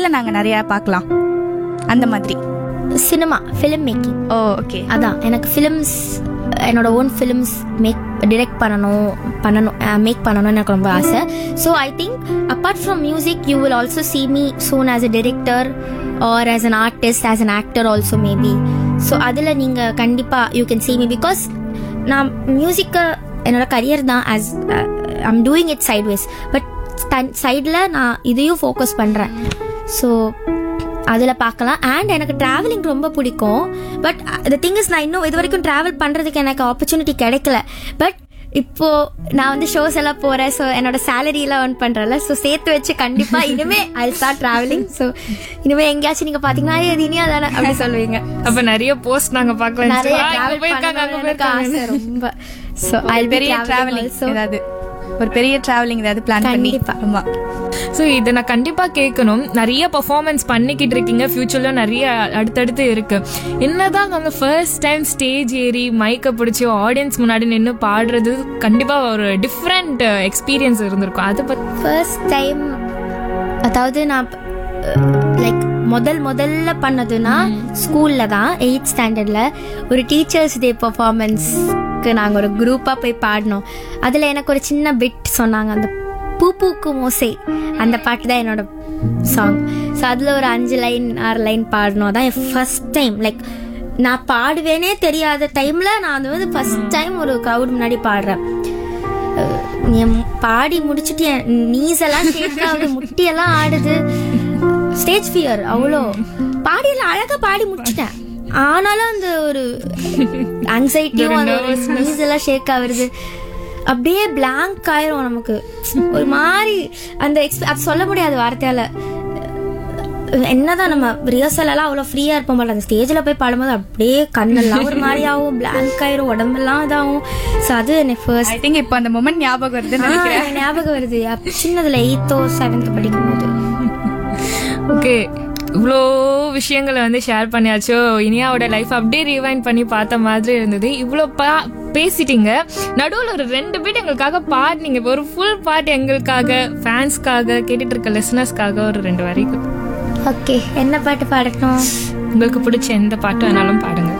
எதுல நாங்க நிறைய பார்க்கலாம் அந்த மாதிரி cinema film making oh okay அதான் எனக்கு ஃபிலிம்ஸ் என்னோட ஓன் ஃபிலிம்ஸ் மேக் டிரெக்ட் பண்ணணும் பண்ணணும் மேக் பண்ணணும்னு எனக்கு ரொம்ப ஆசை so I think apart from music you will also see me soon as a director or as an artist as an actor also maybe so அதில் நீங்கள் கண்டிப்பாக you can see me because நான் மியூசிக்கை என்னோட கரியர் தான் as I'm doing it sideways but சைடில் நான் இதையும் ஃபோக்கஸ் பண்ணுறேன் ஸோ அதில் பார்க்கலாம் அண்ட் எனக்கு டிராவலிங் ரொம்ப பிடிக்கும் பட் த திங் இஸ் நான் இன்னும் இது வரைக்கும் ட்ராவல் பண்ணுறதுக்கு எனக்கு ஆப்பர்ச்சுனிட்டி கிடைக்கல பட் இப்போ நான் வந்து ஷோஸ் எல்லாம் போறேன் ஸோ என்னோட சேலரி எல்லாம் earn பண்றேன்ல ஸோ சேர்த்து வச்சு கண்டிப்பா இனிமே ஐ ஸ்டார்ட் டிராவலிங் ஸோ இனிமே எங்கேயாச்சும் நீங்க பாத்தீங்கன்னா "ஏய், இது இனியா தானே அப்படி சொல்லுவீங்க அப்ப நிறைய போஸ்ட் நாங்க பாக்கலாம் நிறைய அங்க டிராவல் போயிருக்காங்க அங்க பண்ணணும்னு எனக்கு போயிருக்காங்க ஆசை ரொம்ப ஸோ ஐ பெரிய டிராவலிங் ஏதாவது ஒரு பெரிய டிராவலிங் ஏதாவது பிளான் பண்ணி கண்டிப்பா. ஆமா ஸோ இதை நான் கண்டிப்பா கேட்கணும் நிறைய பெர்ஃபார்மன்ஸ் பண்ணிக்கிட்டு இருக்கீங்க ஃபியூச்சர்ல நிறைய அடுத்தடுத்து இருக்கு என்னதான் நாங்க ஃபர்ஸ்ட் டைம் ஸ்டேஜ் ஏறி மைக்க பிடிச்சி ஆடியன்ஸ் முன்னாடி நின்று பாடுறது கண்டிப்பா ஒரு டிஃப்ரெண்ட் எக்ஸ்பீரியன்ஸ் இருந்திருக்கும் அதை பத்தி ஃபர்ஸ்ட் டைம் அதாவது நான் லைக் முதல் முதல்ல பண்ணதுன்னா ஸ்கூல்ல தான் எயித் ஸ்டாண்டர்ட்ல ஒரு டீச்சர்ஸ் டே பர்ஃபார்மன்ஸ்க்கு நாங்கள் ஒரு குரூப்பாக போய் பாடினோம் அதில் எனக்கு ஒரு சின்ன பிட் சொன்னாங்க அந்த பூ பூக்கு மோசை அந்த பாட்டு தான் என்னோட சாங் ஸோ அதில் ஒரு அஞ்சு லைன் ஆறு லைன் பாடணும் அதான் என் ஃபர்ஸ்ட் டைம் லைக் நான் பாடுவேனே தெரியாத டைம்ல நான் அது வந்து ஃபர்ஸ்ட் டைம் ஒரு க்ரௌட் முன்னாடி பாடுறேன் அஹ் என் பாடி முடிச்சுட்டு என் நீஸ் எல்லாம் ஷேக் ஆகுது முட்டியெல்லாம் ஆடுது ஸ்டேஜ் ஃபியர் அவ்வளோ பாடியெல்லாம் அழகா பாடி முடிச்சிட்டேன் ஆனாலும் அந்த ஒரு ஆங்ஸைட்டியும் அந்த நீஸ் எல்லாம் ஷேக் ஆகுறது அப்படியே blank ஆயிரும் நமக்கு ஒரு மாதிரி அந்த எக்ஸ்ப அது சொல்ல முடியாது வார்த்தையால என்னதான் நம்ம ரிஹர்சல் எல்லாம் அவ்வளோ ஃப்ரீயா இருப்போம் போல அந்த ஸ்டேஜ்ல போய் பாடும்போது அப்படியே கண்ணெல்லாம் ஒரு மாதிரி ஆகும் blank ஆயிரும் உடம்பெல்லாம் இதாகும் ஸோ அது எனக்கு ஃபர்ஸ்ட் ஐ திங்க் இப்போ அந்த மொமெண்ட் ஞாபகம் வருதுன்னு நினைக்கிறேன் ஞாபகம் வருது அப்ப சின்னதுல எயித்தோ செவன்த் படிக்கும் போது ஓகே இவ்வளோ விஷயங்களை வந்து ஷேர் பண்ணியாச்சோ இனியாவோட லைஃப் அப்படியே ரிவைண்ட் பண்ணி பார்த்த மாதிரி இருந்தது இவ்வளோ பா பேசிட்டீங்க நடுவில் ஒரு ரெண்டு பீட் எங்களுக்காக பாடினீங்க இப்போ ஒரு ஃபுல் பாட்டு எங்களுக்காக ஃபேன்ஸ்க்காக கேட்டுட்டு இருக்க லிசனர்ஸ்க்காக ஒரு ரெண்டு வரைக்கும் ஓகே என்ன பாட்டு பாடட்டும் உங்களுக்கு பிடிச்ச எந்த பாட்டு வேணாலும் பாடுங்க